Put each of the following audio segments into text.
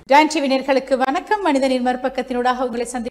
John TV நேயர்களுக்கு வணக்கம் மனிதனின் மறுபக்கத்தினூடாக உங்களை சந்தி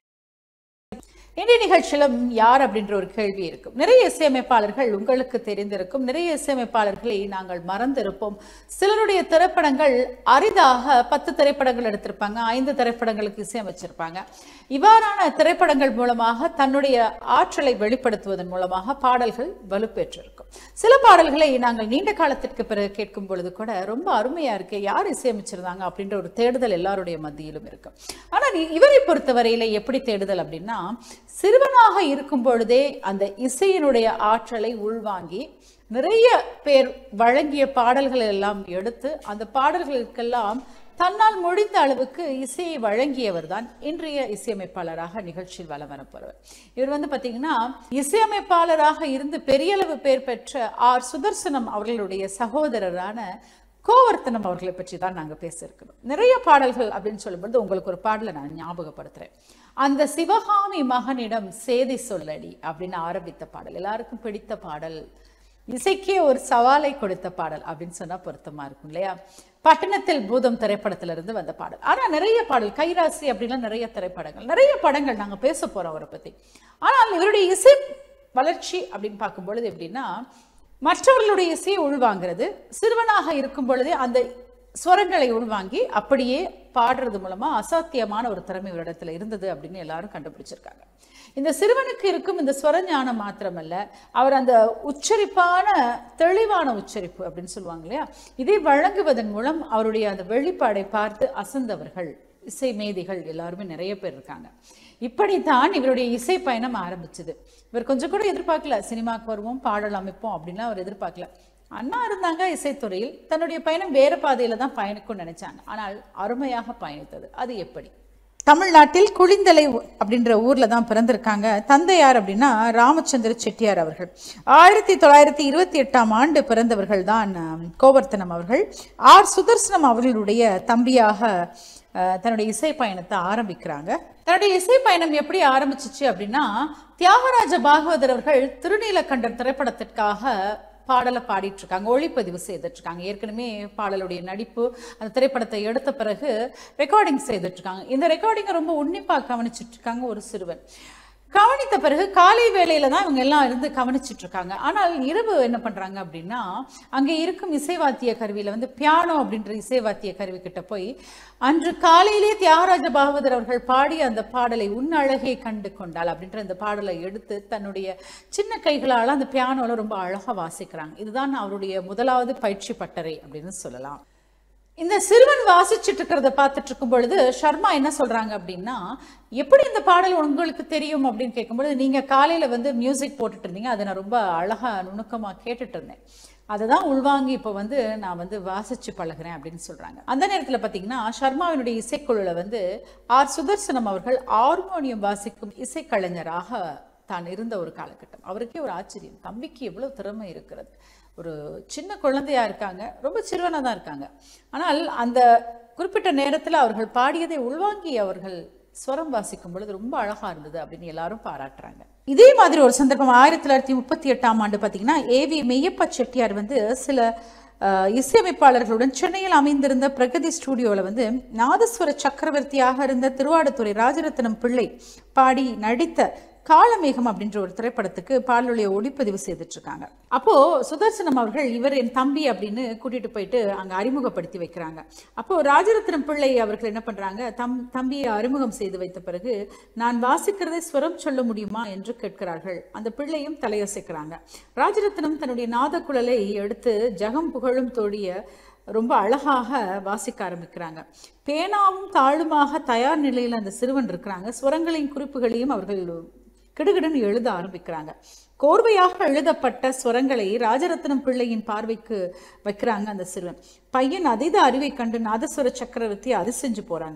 இன்றைய நிகழ்ச்சியிலும் யார் அப்படின்ற ஒரு கேள்வி இருக்கும் நிறைய இசையமைப்பாளர்கள் உங்களுக்கு தெரிந்திருக்கும் நிறைய இசையமைப்பாளர்களை நாங்கள் மறந்திருப்போம் சிலருடைய திரைப்படங்கள் அரிதாக பத்து திரைப்படங்கள் எடுத்திருப்பாங்க ஐந்து திரைப்படங்களுக்கு இசையமைச்சிருப்பாங்க இவ்வாறான திரைப்படங்கள் மூலமாக தன்னுடைய ஆற்றலை வெளிப்படுத்துவதன் மூலமாக பாடல்கள் வலுப்பெற்றிருக்கும் சில பாடல்களை நாங்கள் நீண்ட காலத்திற்கு பிறகு கேட்கும் பொழுது கூட ரொம்ப அருமையா இருக்கு யார் இசையமைச்சிருந்தாங்க அப்படின்ற ஒரு தேடுதல் எல்லாருடைய மத்தியிலும் இருக்கும் ஆனால் இ- இவரை பொறுத்தவரையில எப்படி தேடுதல் அப்படின்னா சிறுவனாக இருக்கும் பொழுதே அந்த இசையினுடைய ஆற்றலை உள்வாங்கி நிறைய பேர் வழங்கிய பாடல்களை எல்லாம் எடுத்து அந்த பாடல்களுக்கெல்லாம் தன்னால் முடிந்த அளவுக்கு இசையை வழங்கியவர் தான் இன்றைய இசையமைப்பாளராக நிகழ்ச்சியில் வலம் வரப்போறவர் இவர் வந்து பார்த்தீங்கன்னா இசையமைப்பாளராக இருந்து பெரிய அளவு பேர் பெற்ற ஆர் சுதர்சனம் அவர்களுடைய சகோதரரான கோவர்த்தனம் அவர்களை பற்றி தான் நாங்கள் பேச இருக்கிறோம் நிறைய பாடல்கள் அப்படின்னு சொல்லும்போது உங்களுக்கு ஒரு பாடலை நான் ஞாபகப்படுத்துறேன் அந்த சிவகாமி மகனிடம் சேதி சொல்லடி அப்படின்னு ஆரம்பித்த பாடல் எல்லாருக்கும் பிடித்த பாடல் இசைக்கே ஒரு சவாலை கொடுத்த பாடல் அப்படின்னு சொன்னா பொருத்தமா இருக்கும் இல்லையா பட்டணத்தில் பூதம் திரைப்படத்துல இருந்து வந்த பாடல் ஆனா நிறைய பாடல் கைராசி அப்படின்லாம் நிறைய திரைப்படங்கள் நிறைய படங்கள் நாங்க பேச போறோம் அவரை பத்தி ஆனால் இவருடைய இசை வளர்ச்சி அப்படின்னு பார்க்கும் பொழுது எப்படின்னா மற்றவர்களுடைய இசையை உள்வாங்கிறது சிறுவனாக இருக்கும் பொழுதே அந்த ஸ்வரங்களை உள்வாங்கி அப்படியே பாடுறது மூலமா அசாத்தியமான ஒரு திறமை ஒரு இடத்துல இருந்தது அப்படின்னு எல்லாரும் கண்டுபிடிச்சிருக்காங்க இந்த சிறுவனுக்கு இருக்கும் இந்த ஸ்வர ஞானம் மாத்திரமல்ல அவர் அந்த உச்சரிப்பான தெளிவான உச்சரிப்பு அப்படின்னு சொல்லுவாங்க இல்லையா இதை வழங்குவதன் மூலம் அவருடைய அந்த வெளிப்பாடை பார்த்து அசந்தவர்கள் இசை மேதைகள் எல்லாருமே நிறைய பேர் இருக்காங்க இப்படித்தான் இவருடைய இசை பயணம் ஆரம்பிச்சது இவர் கொஞ்சம் கூட எதிர்பார்க்கல சினிமாக்கு வருவோம் பாடல் அமைப்போம் அப்படின்லாம் அவர் எதிர்பார்க்கல அண்ணா இருந்தாங்க இசைத்துறையில் தன்னுடைய பயணம் வேற பாதையில தான் பயணிக்கும்னு நினைச்சாங்க ஆனால் அருமையாக பயணித்தது அது எப்படி தமிழ்நாட்டில் குளிந்தலை ஊ- அப்படின்ற ஊர்ல தான் பிறந்திருக்காங்க தந்தையார் அப்படின்னா ராமச்சந்திர செட்டியார் அவர்கள் ஆயிரத்தி தொள்ளாயிரத்தி இருபத்தி எட்டாம் ஆண்டு பிறந்தவர்கள் தான் ஆம், கோவர்த்தனம் அவர்கள் ஆர் சுதர்சனம் அவர்களுடைய தம்பியாக அஹ், தன்னுடைய இசை பயணத்தை ஆரம்பிக்கிறாங்க தன்னுடைய இசை பயணம் எப்படி ஆரம்பிச்சிச்சு அப்படின்னா தியாகராஜ பாகவதர் அவர்கள் திருநீலகண்டர் திரைப்படத்திற்காக பாடலை பாடிட்டு இருக்காங்க ஒளிப்பதிவு செய்துட்டு இருக்காங்க ஏற்கனவே பாடலுடைய நடிப்பு அந்த திரைப்படத்தை எடுத்த பிறகு ரெக்கார்டிங் செய்துட்டு இருக்காங்க இந்த ரெக்கார்டிங்கை ரொம்ப உன்னிப்பாக கவனிச்சிட்டு இருக்காங்க ஒரு சிறுவன் கவனித்த பிறகு காலை வேளையில தான் இவங்க எல்லாம் இருந்து கவனிச்சிட்டு இருக்காங்க ஆனால் இரவு என்ன பண்றாங்க அப்படின்னா அங்கே இருக்கும் இசைவாத்திய கருவியில வந்து பியானோ அப்படின்ற இசைவாத்திய கருவி கிட்ட போய் அன்று காலையிலே தியாகராஜ பாகவதர் அவர்கள் பாடிய அந்த பாடலை உன் அழகை கண்டு கொண்டாள் அப்படின்ற அந்த பாடலை எடுத்து தன்னுடைய சின்ன கைகளால் அந்த பியானோல ரொம்ப அழகா வாசிக்கிறாங்க இதுதான் அவருடைய முதலாவது பயிற்சி பட்டறை அப்படின்னு சொல்லலாம் இந்த சிறுவன் வாசிச்சுட்டு இருக்கிறத பார்த்துட்டு இருக்கும் பொழுது சர்மா என்ன சொல்றாங்க அப்படின்னா எப்படி இந்த பாடல் உங்களுக்கு தெரியும் அப்படின்னு கேட்கும்பொழுது நீங்க காலையில வந்து மியூசிக் போட்டுட்டு இருந்தீங்க அதை நான் ரொம்ப அழகா நுணுக்கமா கேட்டுட்டு இருந்தேன் அதை தான் உள்வாங்கி இப்போ வந்து நான் வந்து வாசிச்சு பழகுறேன் அப்படின்னு சொல்றாங்க அந்த நேரத்தில் பார்த்தீங்கன்னா சர்மாவினுடைய இசைக்குழுல வந்து ஆர் சுதர்சனம் அவர்கள் ஹார்மோனியம் வாசிக்கும் இசைக்கலைஞராக தான் இருந்த ஒரு காலகட்டம் அவருக்கே ஒரு ஆச்சரியம் தம்பிக்கு எவ்வளவு திறமை இருக்கிறது ஒரு சின்ன குழந்தையா இருக்காங்க ரொம்ப சிறுவனாக தான் இருக்காங்க ஆனால் அந்த குறிப்பிட்ட நேரத்தில் அவர்கள் பாடியதை உள்வாங்கி அவர்கள் ஸ்வரம் வாசிக்கும் பொழுது ரொம்ப அழகா இருந்தது அப்படின்னு எல்லாரும் பாராட்டுறாங்க இதே மாதிரி ஒரு சந்தர்ப்பம் ஆயிரத்தி தொள்ளாயிரத்தி முப்பத்தி எட்டாம் ஆண்டு பார்த்தீங்கன்னா ஏவி மெய்யப்ப செட்டியார் வந்து சில அஹ், இசையமைப்பாளர்களுடன் சென்னையில் அமைந்திருந்த பிரகதி ஸ்டூடியோவில் வந்து நாதஸ்வர சக்கரவர்த்தியாக இருந்த திருவாடுதுறை ராஜரத்னம் பிள்ளை பாடி நடித்த காலமேகம் அப்படின்ற ஒரு திரைப்படத்துக்கு பாடலுடைய ஒளிப்பதிவு செய்துட்டு இருக்காங்க அப்போ சுதர்சனம் அவர்கள் இவர் என் தம்பி அப்படின்னு கூட்டிட்டு போயிட்டு அங்க அறிமுகப்படுத்தி வைக்கிறாங்க அப்போ ராஜரத்னம் பிள்ளை அவர்கள் என்ன பண்றாங்க தம் தம்பியை அறிமுகம் செய்து வைத்த பிறகு நான் வாசிக்கிறதை ஸ்வரம் சொல்ல முடியுமா என்று கேட்கிறார்கள் அந்த பிள்ளையும் தலையசைக்கிறாங்க ராஜரத்னம் தன்னுடைய நாதக்குழலை எடுத்து ஜகம் புகழும் தோழிய ரொம்ப அழகாக வாசிக்க ஆரம்பிக்கிறாங்க பேனாவும் தாளுமாக தயார் நிலையில் அந்த சிறுவன் இருக்கிறாங்க ஸ்வரங்களையும் குறிப்புகளையும் அவர்கள் கிடுகிடுன்னு எழுத ஆரம்பிக்கிறாங்க கோர்வையாக எழுதப்பட்ட ஸ்வரங்களை ராஜரத்னம் பிள்ளையின் பார்வைக்கு வைக்கிறாங்க அந்த சிறுவன் பையன் அதீத அறிவை கண்டு நாதஸ்வர சக்கரவர்த்தி அதிசெஞ்சு போறாங்க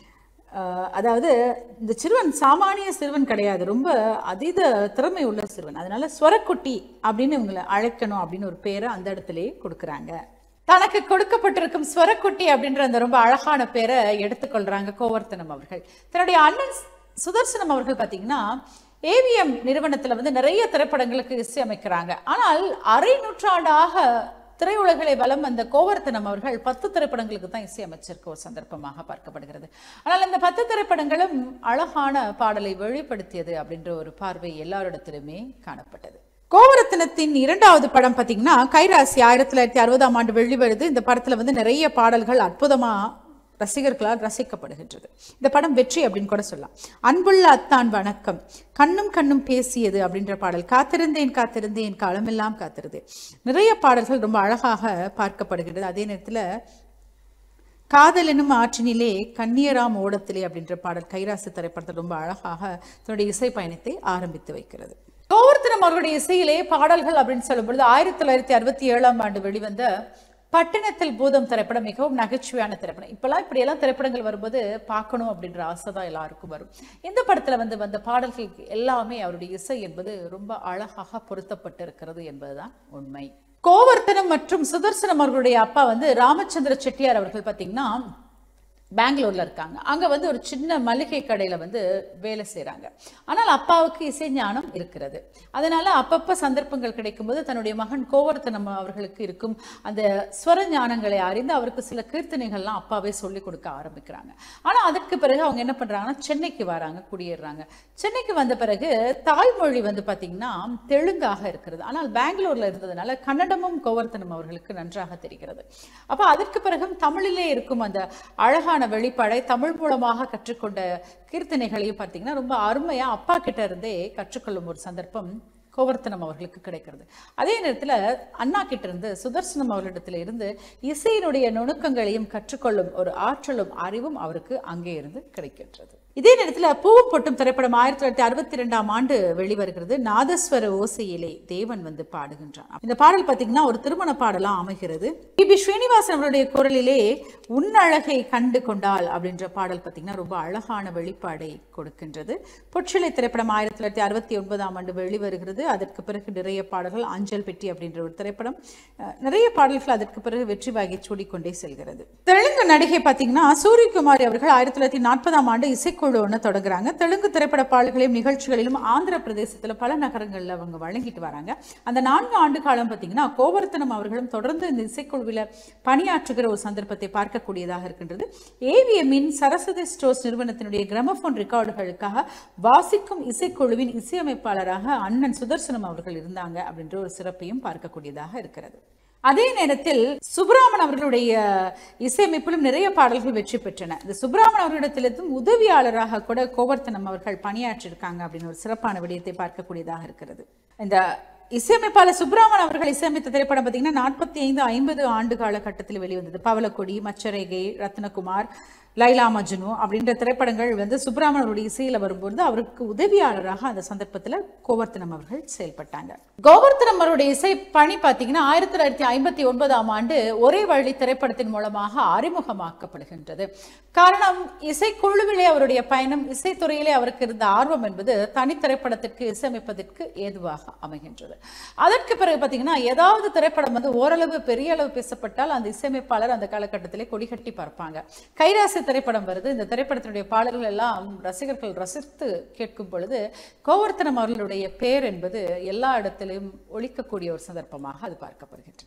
அஹ் அதாவது இந்த சிறுவன் சாமானிய சிறுவன் கிடையாது ரொம்ப அதீத திறமை உள்ள சிறுவன் அதனால ஸ்வரக்குட்டி அப்படின்னு இவங்களை அழைக்கணும் அப்படின்னு ஒரு பேரை அந்த இடத்துலயே கொடுக்குறாங்க தனக்கு கொடுக்கப்பட்டிருக்கும் ஸ்வரக்குட்டி அப்படின்ற அந்த ரொம்ப அழகான பேரை எடுத்துக்கொள்றாங்க கோவர்த்தனம் அவர்கள் தன்னுடைய அண்ணன் சுதர்சனம் அவர்கள் பார்த்தீங்கன்னா ஏவிஎம் நிறுவனத்துல வந்து நிறைய திரைப்படங்களுக்கு இசையமைக்கிறாங்க ஆனால் அரை நூற்றாண்டாக திரையுலகளை வலம் வந்த கோவர்த்தனம் அவர்கள் பத்து திரைப்படங்களுக்கு தான் இசையமைச்சிருக்க ஒரு சந்தர்ப்பமாக பார்க்கப்படுகிறது ஆனால் இந்த பத்து திரைப்படங்களும் அழகான பாடலை வெளிப்படுத்தியது அப்படின்ற ஒரு பார்வை எல்லாரிடத்திலுமே காணப்பட்டது கோவரத்தினத்தின் இரண்டாவது படம் பார்த்தீங்கன்னா கைராசி ஆயிரத்தி தொள்ளாயிரத்தி அறுபதாம் ஆண்டு வெளிவருது இந்த படத்துல வந்து நிறைய பாடல்கள் அற்புதமா ரசிகர்களால் ரசிக்கப்படுகின்றது இந்த படம் வெற்றி அப்படின்னு கூட சொல்லலாம் அன்புள்ள அத்தான் வணக்கம் கண்ணும் கண்ணும் பேசியது அப்படின்ற பாடல் காத்திருந்தேன் காத்திருந்தேன் காலமெல்லாம் காத்திருந்தேன் நிறைய பாடல்கள் ரொம்ப அழகாக பார்க்கப்படுகிறது அதே நேரத்தில் காதல் எனும் ஆற்றினிலே கன்னியராம் ஓடத்திலே அப்படின்ற பாடல் கைராசி திரைப்படத்தில் ரொம்ப அழகாக தன்னுடைய இசை பயணத்தை ஆரம்பித்து வைக்கிறது கோவர்த்தனம் அவர்களுடைய இசையிலே பாடல்கள் அப்படின்னு சொல்லும் பொழுது ஆயிரத்தி தொள்ளாயிரத்தி அறுபத்தி ஏழாம் ஆண்டு வெளிவந்த பட்டினத்தில் பூதம் திரைப்படம் மிகவும் நகைச்சுவையான திரைப்படம் இப்பெல்லாம் இப்படியெல்லாம் திரைப்படங்கள் வரும்போது பார்க்கணும் அப்படின்ற ஆசை தான் எல்லாருக்கும் வரும் இந்த படத்துல வந்து வந்த பாடல்கள் எல்லாமே அவருடைய இசை என்பது ரொம்ப அழகாக பொருத்தப்பட்டிருக்கிறது என்பதுதான் உண்மை கோவர்த்தனம் மற்றும் சுதர்சனம் அவர்களுடைய அப்பா வந்து ராமச்சந்திர செட்டியார் அவர்கள் பார்த்தீங்கன்னா பெங்களூர்ல இருக்காங்க அங்க வந்து ஒரு சின்ன மளிகை கடையில வந்து வேலை செய்றாங்க ஆனால் அப்பாவுக்கு இசை ஞானம் இருக்கிறது அதனால அப்பப்ப சந்தர்ப்பங்கள் கிடைக்கும்போது தன்னுடைய மகன் கோவர்த்தனம் அவர்களுக்கு இருக்கும் அந்த ஸ்வர ஞானங்களை அறிந்து அவருக்கு சில கீர்த்தனைகள்லாம் அப்பாவே சொல்லி கொடுக்க ஆரம்பிக்கிறாங்க ஆனா அதற்கு பிறகு அவங்க என்ன பண்றாங்கன்னா சென்னைக்கு வராங்க குடியேறாங்க சென்னைக்கு வந்த பிறகு தாய்மொழி வந்து பாத்தீங்கன்னா தெலுங்காக இருக்கிறது ஆனால் பெங்களூர்ல இருந்ததுனால கன்னடமும் கோவர்த்தனம் அவர்களுக்கு நன்றாக தெரிகிறது அப்ப அதற்கு பிறகும் தமிழிலே இருக்கும் அந்த அழகான வெளிப்பாடை தமிழ் மூலமாக கற்றுக்கொண்ட கீர்த்தனைகளையும் பார்த்தீங்கன்னா ரொம்ப அருமையா அப்பா கிட்ட இருந்தே கற்றுக்கொள்ளும் ஒரு சந்தர்ப்பம் கோவர்த்தனம் அவர்களுக்கு கிடைக்கிறது அதே நேரத்தில் அண்ணா கிட்ட இருந்து சுதர்சனம் அவர்களிடத்துல இருந்து இசையினுடைய நுணுக்கங்களையும் கற்றுக்கொள்ளும் ஒரு ஆற்றலும் அறிவும் அவருக்கு அங்கே இருந்து கிடைக்கின்றது இதே நேரத்தில் பூவும் பொட்டும் திரைப்படம் ஆயிரத்தி தொள்ளாயிரத்தி அறுபத்தி ரெண்டாம் ஆண்டு வெளிவருகிறது நாதஸ்வர ஓசையிலே தேவன் வந்து பாடுகின்றான் இந்த பாடல் பார்த்தீங்கன்னா ஒரு திருமண பாடலா அமைகிறது பி பி ஸ்ரீனிவாசன் அவருடைய குரலிலே உன்னழகை கண்டு கொண்டாள் அப்படின்ற பாடல் பார்த்தீங்கன்னா ரொம்ப அழகான வெளிப்பாடை கொடுக்கின்றது பொற்றிலை திரைப்படம் ஆயிரத்தி தொள்ளாயிரத்தி அறுபத்தி ஒன்பதாம் ஆண்டு வெளிவருகிறது அதற்கு பிறகு நிறைய பாடல்கள் அஞ்சல் பெட்டி அப்படின்ற ஒரு திரைப்படம் அஹ், நிறைய பாடல்கள் அதற்கு பிறகு வெற்றி வாகி சூடிக்கொண்டே செல்கிறது தெலுங்கு நடிகை பார்த்தீங்கன்னா சூரியகுமாரி அவர்கள் ஆயிரத்தி தொள்ளாயிரத்தி நாற்பதாம் ஆண்டு இசைக்குழு ஒன்று தொடங்குறாங்க தெலுங்கு திரைப்பட பாடல்களையும் நிகழ்ச்சிகளிலும் ஆந்திர பிரதேசத்தில் பல நகரங்களில் அவங்க வழங்கிட்டு வராங்க அந்த நான்கு ஆண்டு காலம் பார்த்தீங்கன்னா கோவர்த்தனம் அவர்களும் தொடர்ந்து இந்த இசைக்குழுவில் பணியாற்றுகிற ஒரு சந்தர்ப்பத்தை பார்க்கக்கூடியதாக இருக்கின்றது ஏவிஎம்மின் சரஸ்வதி ஸ்டோர்ஸ் நிறுவனத்தினுடைய கிராமபோன் ரெக்கார்டுகளுக்காக வாசிக்கும் இசைக்குழுவின் இசையமைப்பாளராக அண்ணன் சுதர்சனம் அவர்கள் இருந்தாங்க அப்படின்ற ஒரு சிறப்பையும் பார்க்கக்கூடியதாக இருக்கிறது அதே நேரத்தில் சுப்ராமன் அவர்களுடைய இசையமைப்பிலும் நிறைய பாடல்கள் வெற்றி பெற்றன இந்த சுப்ராமன் அவர்களிடத்திலும் உதவியாளராக கூட கோவர்த்தனம் அவர்கள் பணியாற்றியிருக்காங்க அப்படின்னு ஒரு சிறப்பான விடயத்தை பார்க்கக்கூடியதாக இருக்கிறது இந்த இசையமைப்பாளர் சுப்ராமன் அவர்கள் இசையமைத்த திரைப்படம் பார்த்தீங்கன்னா நாற்பத்தி ஐந்து ஐம்பது ஆண்டு காலகட்டத்தில் வெளிவந்தது பவளக்கொடி மச்சரேகை ரத்னகுமார் லைலா மஜ்னு அப்படின்ற திரைப்படங்கள் வந்து சுப்ராமன் அவருடைய இசையில் வரும்போது அவருக்கு உதவியாளராக அந்த சந்தர்ப்பத்தில் கோவர்த்தனம் அவர்கள் செயல்பட்டாங்க கோவர்த்தனம் அவருடைய இசை பணி பார்த்தீங்கன்னா ஆயிரத்தி தொள்ளாயிரத்தி ஐம்பத்தி ஒன்பதாம் ஆண்டு ஒரே வழி திரைப்படத்தின் மூலமாக அறிமுகமாக்கப்படுகின்றது காரணம் இசைக்குழுவிலே அவருடைய பயணம் இசைத்துறையிலே அவருக்கு இருந்த ஆர்வம் என்பது தனி திரைப்படத்திற்கு இசையமைப்பதற்கு ஏதுவாக அமைகின்றது அதற்கு பிறகு பார்த்தீங்கன்னா ஏதாவது திரைப்படம் வந்து ஓரளவு பெரிய அளவு பேசப்பட்டால் அந்த இசையமைப்பாளர் அந்த காலகட்டத்திலே கொடிகட்டி பார்ப்பாங்க கைராசி திரைப்படம் வருது இந்த திரைப்படத்தினுடைய பாடல்கள் எல்லாம் ரசிகர்கள் ரசித்து கேட்கும் பொழுது கோவர்த்தனம் அவர்களுடைய பேர் என்பது எல்லா இடத்திலும் ஒழிக்கக்கூடிய ஒரு சந்தர்ப்பமாக அது பார்க்கப்படுகின்றது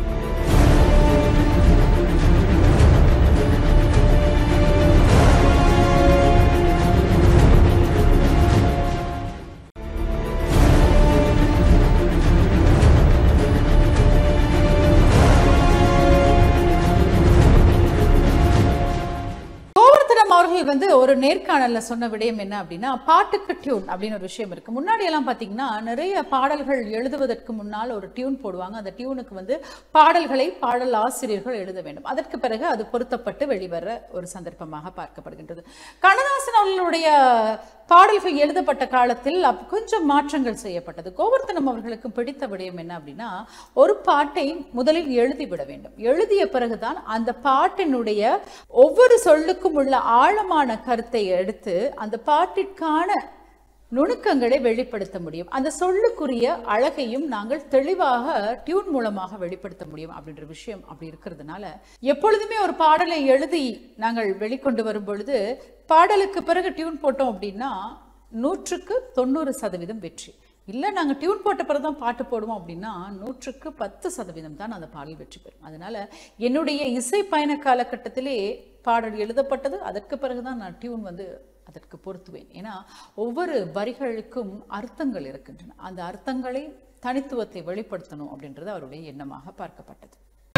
கோவர்த்தனம் அவர்கள் வந்து ஒரு நேர்காணல்ல சொன்ன விடயம் என்ன அப்படின்னா பாட்டுக்கு டியூன் அப்படின்னு ஒரு விஷயம் இருக்கு முன்னாடி எல்லாம் பாத்தீங்கன்னா நிறைய பாடல்கள் எழுதுவதற்கு முன்னால் ஒரு டியூன் போடுவாங்க அந்த டியூனுக்கு வந்து பாடல்களை பாடல் ஆசிரியர்கள் எழுத வேண்டும் அதற்கு பிறகு அது பொருத்தப்பட்டு வெளிவர ஒரு சந்தர்ப்பமாக பார்க்கப்படுகின்றது கண்ணதாசன் அவர்களுடைய பாடல்கள் எழுதப்பட்ட காலத்தில் அப்- கொஞ்சம் மாற்றங்கள் செய்யப்பட்டது கோவர்த்தனம் அவர்களுக்கு பிடித்த விடயம் என்ன அப்படின்னா ஒரு பாட்டை முதலில் எழுதிவிட வேண்டும் எழுதிய பிறகுதான் அந்த பாட்டினுடைய ஒவ்வொரு சொல்லுக்கும் உள்ள ஆழமான கருத்தை எடுத்து அந்த பாட்டிற்கான நுணுக்கங்களை வெளிப்படுத்த முடியும் அந்த சொல்லுக்குரிய அழகையும் நாங்கள் தெளிவாக டியூன் மூலமாக வெளிப்படுத்த முடியும் அப்படின்ற விஷயம் அப்படி இருக்கிறதுனால எப்பொழுதுமே ஒரு பாடலை எழுதி நாங்கள் வெளிக்கொண்டு வரும் பொழுது பாடலுக்கு பிறகு டியூன் போட்டோம் அப்படின்னா நூற்றுக்கு தொண்ணூறு சதவீதம் வெற்றி இல்லை நாங்கள் டியூன் போட்ட பிறகு தான் பாட்டு போடுவோம் அப்படின்னா நூற்றுக்கு பத்து சதவீதம் தான் அந்த பாடல் வெற்றி பெறும் அதனால என்னுடைய இசை பயண காலகட்டத்திலே பாடல் எழுதப்பட்டது அதற்கு பிறகு தான் நான் டியூன் வந்து அதற்கு பொருத்துவேன் ஏன்னா ஒவ்வொரு வரிகளுக்கும் அர்த்தங்கள் இருக்கின்றன அந்த அர்த்தங்களை தனித்துவத்தை வெளிப்படுத்தணும் அப்படின்றது அவருடைய எண்ணமாக பார்க்கப்பட்டது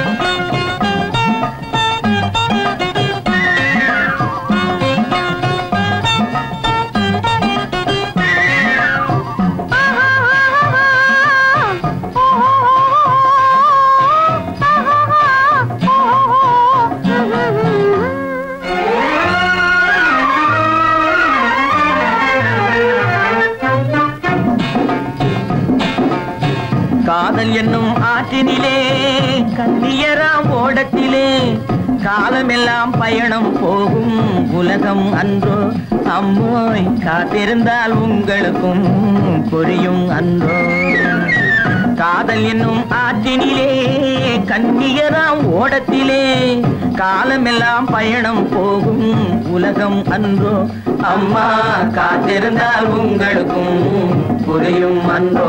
காதல் என்னும் ஆற்றினிலே கண்ணியராம் ஓடத்திலே காலமெல்லாம் பயணம் போகும் உலகம் அன்றோ அம்மோய் காத்திருந்தால் உங்களுக்கும் புரியும் அன்றோ காதல் என்னும் ஆற்றினிலே கண்ணியராம் ஓடத்திலே காலமெல்லாம் பயணம் போகும் உலகம் அன்றோ அம்மா காத்திருந்தால் உங்களுக்கும் புரியும் அன்றோ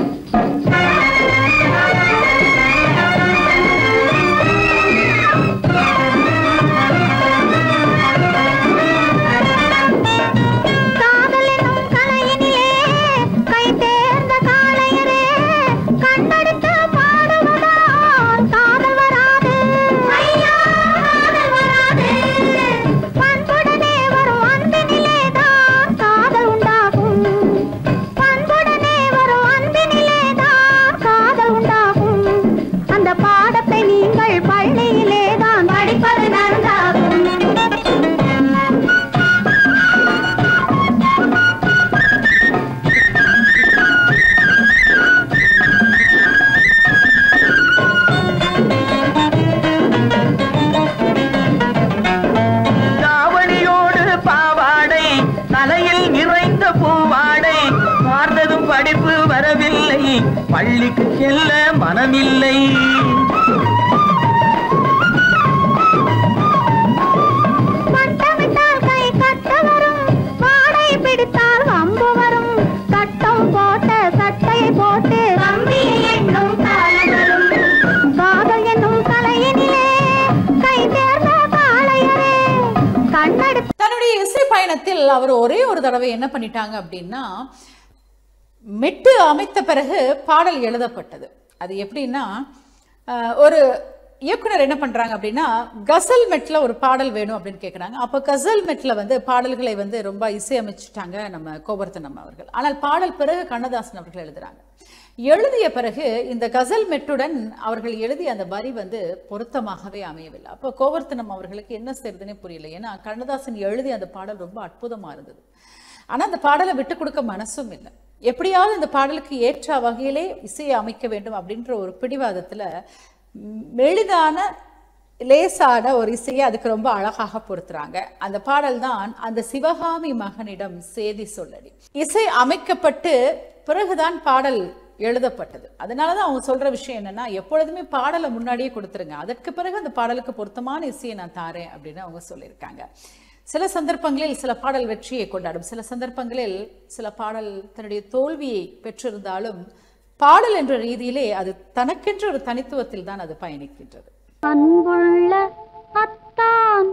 காதலெனும் கலையினிலே கை தேர்ந்த காளையரே கண்டெடுத்து பாடுவதால் காதல் வராது ஐயா காதல் வராது பண்புடனே வரும் அன்பினிலே தான் காதல் உண்டாகும் பண்புடனே வரும் அன்பினிலே தான் காதல் உண்டாகும் அந்த பாடத்தை நீங்கள் பள்ளியிலே தான் படிப்பது நன்றாகும் தாவணியோடு பாவாடை தலையில் நிறைந்த பூவாடை பார்த்ததும் படிப்பு வரவில்லை பள்ளிக்கு செல்ல மனமில்லை வட்டமிட்டால் கை கட்ட வரும் வாடை பிடித்தால் வம்பு வரும் கட்டம் போட்ட சட்டையை போட்டு கம்பி என்னும் காலம் வரும் காதல் என்னும் கலையினிலே கை தேர்ந்த காளையரே கண்ணெடுத்து தன்னுடைய இசை பயணத்தில் அவர் ஒரே ஒரு தடவை என்ன பண்ணிட்டாங்க அப்படின்னா மெட்டு அமைத்த பிறகு பாடல் எழுதப்பட்டது அது எப்படின்னா அஹ், ஒரு இயக்குனர் என்ன பண்றாங்க அப்படின்னா கசல் மெட்ல ஒரு பாடல் வேணும் அப்படின்னு கேட்குறாங்க அப்போ கசல் மெட்ல வந்து பாடல்களை வந்து ரொம்ப இசையமைச்சிட்டாங்க நம்ம கோபர்த்தனம் அவர்கள் ஆனால் பாடல் பிறகு கண்ணதாசன் அவர்கள் எழுதுறாங்க எழுதிய பிறகு இந்த கசல் மெட்டுடன் அவர்கள் எழுதிய அந்த வரி வந்து பொருத்தமாகவே அமையவில்லை அப்போ கோவர்த்தனம் அவர்களுக்கு என்ன செய்யறதுனே புரியல ஏன்னா கண்ணதாசன் எழுதிய அந்த பாடல் ரொம்ப அற்புதமா இருந்தது ஆனா அந்த பாடலை விட்டு கொடுக்க மனசும் இல்லை எப்படியாவது இந்த பாடலுக்கு ஏற்ற வகையிலே இசையை அமைக்க வேண்டும் அப்படின்ற ஒரு பிடிவாதத்துல ம், எளிதான லேசான ஒரு இசையை அதுக்கு ரொம்ப அழகாக பொருத்துறாங்க அந்த பாடல் தான் அந்த சிவகாமி மகனிடம் சேதி சொல்லடி இசை அமைக்கப்பட்டு பிறகுதான் பாடல் எழுதப்பட்டது அதனால தான் அவங்க சொல்ற விஷயம் என்னன்னா எப்பொழுதுமே பாடலை முன்னாடியே கொடுத்துருங்க அதற்கு பிறகு அந்த பாடலுக்கு பொருத்தமான இசையை நான் தாரேன் அப்படின்னு அவங்க சொல்லியிருக்காங்க சில சந்தர்ப்பங்களில் சில பாடல் வெற்றியை கொண்டாடும் சில சந்தர்ப்பங்களில் சில பாடல் தன்னுடைய தோல்வியை பெற்றிருந்தாலும் பாடல் என்ற ரீதியிலே அது தனக்கென்ற ஒரு தனித்துவத்தில் தான் அது பயணிக்கின்றது அன்புள்ள அத்தான்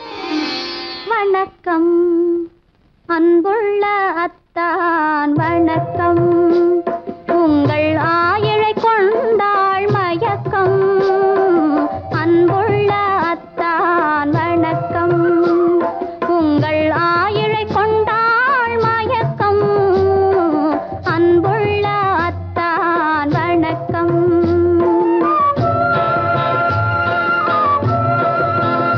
வணக்கம் அன்புள்ள அத்தான் வணக்கம் உங்கள் ஆயிழை கொண்டாள் மயக்கம் அன்புள்ள அத்தான் வணக்கம் உங்கள் ஆயிழை கொண்டாள் மயக்கம் அன்புள்ள அத்தான் வணக்கம்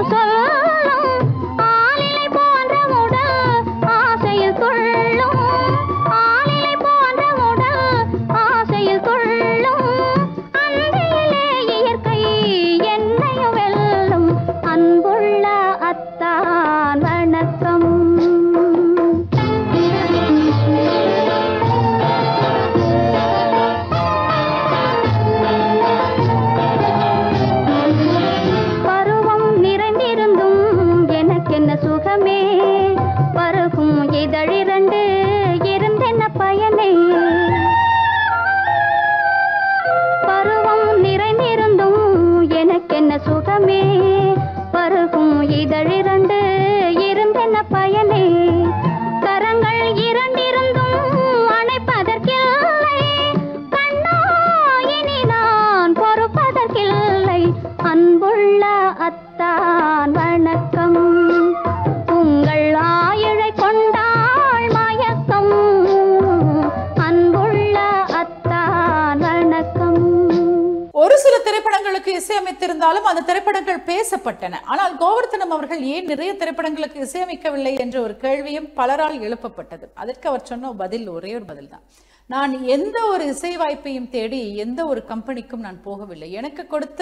சொல்லும் ஆளிலை போன்ற உடல் ஆசையில் துள்ளும் ஆளிலை போன்ற உடல் ஆசையில் துள்ளும் அன்றையிலே இயற்கை என்னையும் வெல்லும் அன்புள்ள அத்தான் வணக்கம் பருவம் நிறைந்திருந்தும் எனக்கென்ன சுகமே பருகும் இதழிரண்டு இருந்தென்ன பயனே பருவம் நிறைந்திருந்தும் எனக்கென்ன சுகமே பருகும் இதழிரண்டு இருந்தென்ன பயனே கரங்கள் இரண்டிருந்தும் அணைப்பதற்கில்லை கண்ணா இனி நான் பொறுப்பதற்கில்லை அன்புள்ள அத்தான் வணக்கம் உங்கள் ஆயுளை கொண்டாள் மயக்கம் அன்புள்ள அத்தான் வணக்கம் ஒரு சில திரைப்படங்களுக்கு இசையமைத்திருந்தாலும் அந்த திரைப்படங்கள் பேசப்பட்டன ஆனால் கோவர்த்தனம் அவர்கள் ஏன் நிறைய திரைப்படங்களுக்கு இசையமைக்கவில்லை என்ற ஒரு கேள்வியும் பலரால் எழுப்பப்பட்டது அதற்கு அவர் சொன்ன பதில் ஒரே ஒரு பதில் தான் நான் எந்த ஒரு இசை வாய்ப்பையும் தேடி எந்த ஒரு கம்பெனிக்கும் நான் போகவில்லை எனக்கு கொடுத்த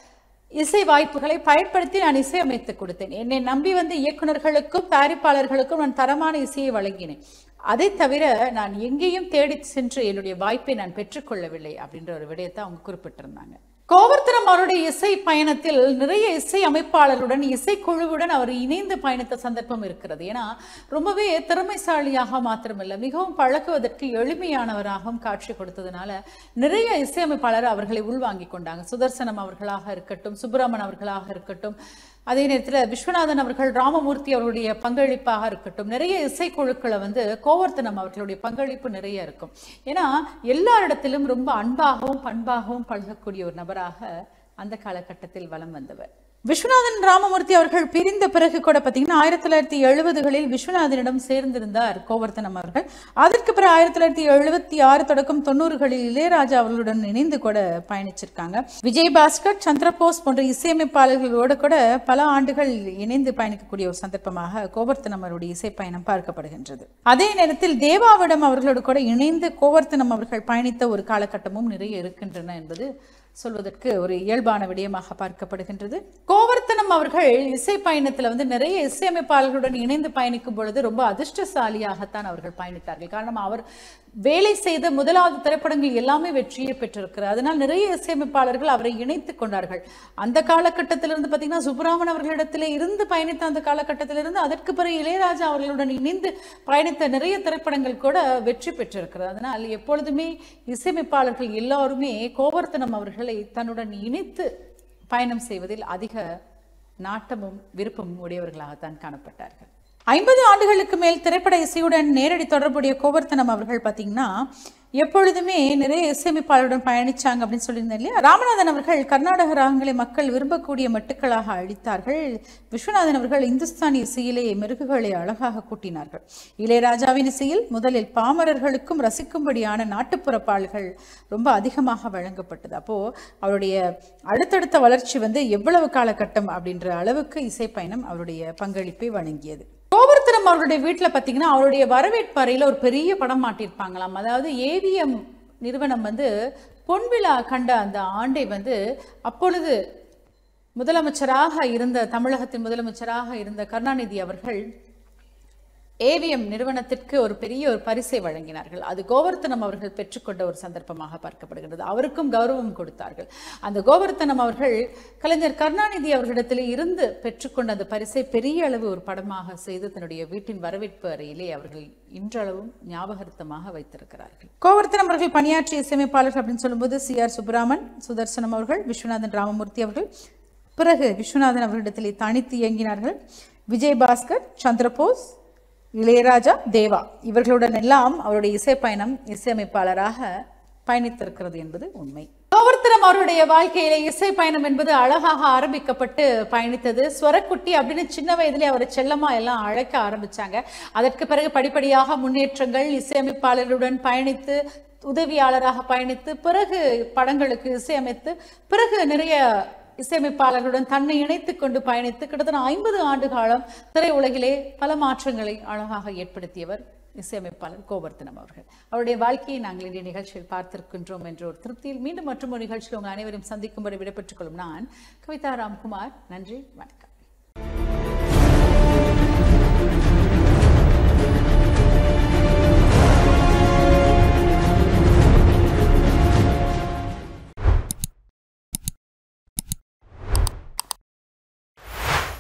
இசை வாய்ப்புகளை பயன்படுத்தி நான் இசையமைத்து கொடுத்தேன் என்னை நம்பி வந்த இயக்குனர்களுக்கும் தயாரிப்பாளர்களுக்கும் நான் தரமான இசையை வழங்கினேன் அதை தவிர நான் எங்கேயும் தேடி சென்று என்னுடைய வாய்ப்பை நான் பெற்றுக்கொள்ளவில்லை அப்படின்ற ஒரு விடயத்தை அவங்க குறிப்பிட்டிருந்தாங்க கோவர்த்தனம் அவருடைய இசை பயணத்தில் நிறைய இசை அமைப்பாளருடன் இசைக்குழுவுடன் அவர் இணைந்து பயணித்த சந்தர்ப்பம் இருக்கிறது ஏன்னா ரொம்பவே திறமைசாலியாக மாத்திரமல்ல மிகவும் பழகுவதற்கு எளிமையானவராகவும் காட்சி கொடுத்ததுனால நிறைய இசையமைப்பாளர் அவர்களை உள்வாங்கிக் கொண்டாங்க சுதர்சனம் அவர்களாக இருக்கட்டும் சுப்பிரமன் அவர்களாக இருக்கட்டும் அதே நேரத்தில் விஸ்வநாதன் அவர்கள் ராமமூர்த்தி அவருடைய பங்களிப்பாக இருக்கட்டும் நிறைய இசைக்குழுக்களை வந்து கோவர்த்தனம் அவர்களுடைய பங்களிப்பு நிறைய இருக்கும் ஏன்னா எல்லாரிடத்திலும் ரொம்ப அன்பாகவும் பண்பாகவும் பழகக்கூடிய ஒரு நபராக அந்த காலகட்டத்தில் வலம் வந்தவர் விஸ்வநாதன் ராமமூர்த்தி அவர்கள் பிரிந்த பிறகு கூட பார்த்தீங்கன்னா ஆயிரத்தி தொள்ளாயிரத்தி எழுபதுகளில் விஸ்வநாதனிடம் சேர்ந்திருந்தார் கோவர்த்தனம் அவர்கள் அதற்கு பிறகு ஆயிரத்தி தொள்ளாயிரத்தி எழுபத்தி ஆறு தொடக்கம் தொண்ணூறுகளில் இளையராஜா அவர்களுடன் இணைந்து கூட பயணிச்சிருக்காங்க விஜய் பாஸ்கர் சந்திரபோஸ் போன்ற இசையமைப்பாளர்களோடு கூட பல ஆண்டுகள் இணைந்து பயணிக்கக்கூடிய ஒரு சந்தர்ப்பமாக கோவர்த்தனம் அவருடைய இசை பயணம் பார்க்கப்படுகின்றது அதே நேரத்தில் தேவாவிடம் அவர்களோடு கூட இணைந்து கோவர்த்தனம் அவர்கள் பயணித்த ஒரு காலகட்டமும் நிறைய இருக்கின்றன என்பது சொல்வதற்கு ஒரு இயல்பான விடயமாக பார்க்கப்படுகின்றது கோவர்த்தனம் அவர்கள் இசை பயணத்துல வந்து நிறைய இசையமைப்பாளர்களுடன் இணைந்து பயணிக்கும் பொழுது ரொம்ப அதிர்ஷ்டசாலியாகத்தான் அவர்கள் பயணித்தார்கள் காரணம் அவர் வேலை செய்த முதலாவது திரைப்படங்கள் எல்லாமே வெற்றியை பெற்றிருக்கிறார் அதனால் நிறைய இசையமைப்பாளர்கள் அவரை இணைத்துக் கொண்டார்கள் அந்த காலகட்டத்திலிருந்து பார்த்தீங்கன்னா சுப்புராமன் அவர்களிடத்திலே இருந்து பயணித்த அந்த காலகட்டத்திலிருந்து அதற்கு பிறகு இளையராஜா அவர்களுடன் இணைந்து பயணித்த நிறைய திரைப்படங்கள் கூட வெற்றி பெற்றிருக்கிறது அதனால் எப்பொழுதுமே இசையமைப்பாளர்கள் எல்லாருமே கோவர்த்தனம் அவர்களை தன்னுடன் இணைத்து பயணம் செய்வதில் அதிக நாட்டமும் விருப்பமும் உடையவர்களாகத்தான் காணப்பட்டார்கள் ஐம்பது ஆண்டுகளுக்கு மேல் திரைப்பட இசையுடன் நேரடி தொடர்புடைய கோவர்த்தனம் அவர்கள் பார்த்தீங்கன்னா எப்பொழுதுமே நிறைய இசையமைப்பாளருடன் பயணிச்சாங்க அப்படின்னு சொல்லியிருந்தேன் இல்லையா ராமநாதன் அவர்கள் கர்நாடக ராகங்களை மக்கள் விரும்பக்கூடிய மட்டுக்களாக அளித்தார்கள் விஸ்வநாதன் அவர்கள் இந்துஸ்தானி இசையிலே மெருகுகளை அழகாக கூட்டினார்கள் இளையராஜாவின் இசையில் முதலில் பாமரர்களுக்கும் ரசிக்கும்படியான நாட்டுப்புற பாடல்கள் ரொம்ப அதிகமாக வழங்கப்பட்டது அப்போ அவருடைய அடுத்தடுத்த வளர்ச்சி வந்து எவ்வளவு காலகட்டம் அப்படின்ற அளவுக்கு இசை பயணம் அவருடைய பங்களிப்பை வழங்கியது கோபுரத்தினம் அவருடைய வீட்டில் பார்த்தீங்கன்னா அவருடைய வரவேற்பு அறையில் ஒரு பெரிய படம் மாட்டியிருப்பாங்களாம் அதாவது ஏவிஎம் நிறுவனம் வந்து பொன்விழா கண்ட அந்த ஆண்டை வந்து அப்பொழுது முதலமைச்சராக இருந்த தமிழகத்தின் முதலமைச்சராக இருந்த கருணாநிதி அவர்கள் ஏவிஎம் நிறுவனத்திற்கு ஒரு பெரிய ஒரு பரிசை வழங்கினார்கள் அது கோவர்த்தனம் அவர்கள் பெற்றுக்கொண்ட ஒரு சந்தர்ப்பமாக பார்க்கப்படுகிறது அவருக்கும் கௌரவம் கொடுத்தார்கள் அந்த கோவர்த்தனம் அவர்கள் கலைஞர் கருணாநிதி அவர்களிடத்தில் இருந்து பெற்றுக்கொண்ட அந்த பரிசை பெரிய அளவு ஒரு படமாக செய்து தன்னுடைய வீட்டின் வரவேற்பு அறையிலே அவர்கள் இன்றளவும் ஞாபகார்த்தமாக வைத்திருக்கிறார்கள் கோவர்த்தனம் அவர்கள் பணியாற்றிய இசையமைப்பாளர்கள் அப்படின்னு சொல்லும்போது சி ஆர் சுப்பிராமன் சுதர்சனம் அவர்கள் விஸ்வநாதன் ராமமூர்த்தி அவர்கள் பிறகு விஸ்வநாதன் அவர்களிடத்திலே தனித்து இயங்கினார்கள் விஜய் பாஸ்கர் சந்திரபோஸ் இளையராஜா தேவா இவர்களுடன் எல்லாம் அவருடைய இசை பயணம் இசையமைப்பாளராக பயணித்திருக்கிறது என்பது உண்மை கோவர்த்தனம் அவருடைய வாழ்க்கையில இசை பயணம் என்பது அழகாக ஆரம்பிக்கப்பட்டு பயணித்தது ஸ்வரக்குட்டி அப்படின்னு சின்ன வயதிலே அவரை செல்லமா எல்லாம் அழைக்க ஆரம்பிச்சாங்க அதற்கு பிறகு படிப்படியாக முன்னேற்றங்கள் இசையமைப்பாளருடன் பயணித்து உதவியாளராக பயணித்து பிறகு படங்களுக்கு இசையமைத்து பிறகு நிறைய இசையமைப்பாளர்களுடன் தன்னை இணைத்துக் கொண்டு பயணித்து கிட்டத்தட்ட ஐம்பது ஆண்டு காலம் திரையுலகிலே பல மாற்றங்களை அழகாக ஏற்படுத்தியவர் இசையமைப்பாளர் கோவர்த்தனம் அவர்கள் அவருடைய வாழ்க்கையை நாங்கள் இன்றைய நிகழ்ச்சியில் பார்த்திருக்கின்றோம் என்ற ஒரு திருப்தியில் மீண்டும் மற்றும் ஒரு நிகழ்ச்சியில் உங்கள் அனைவரும் சந்திக்கும்படி விடைபெற்றுக் கொள்ளும் நான் கவிதா ராம்குமார் நன்றி வணக்கம்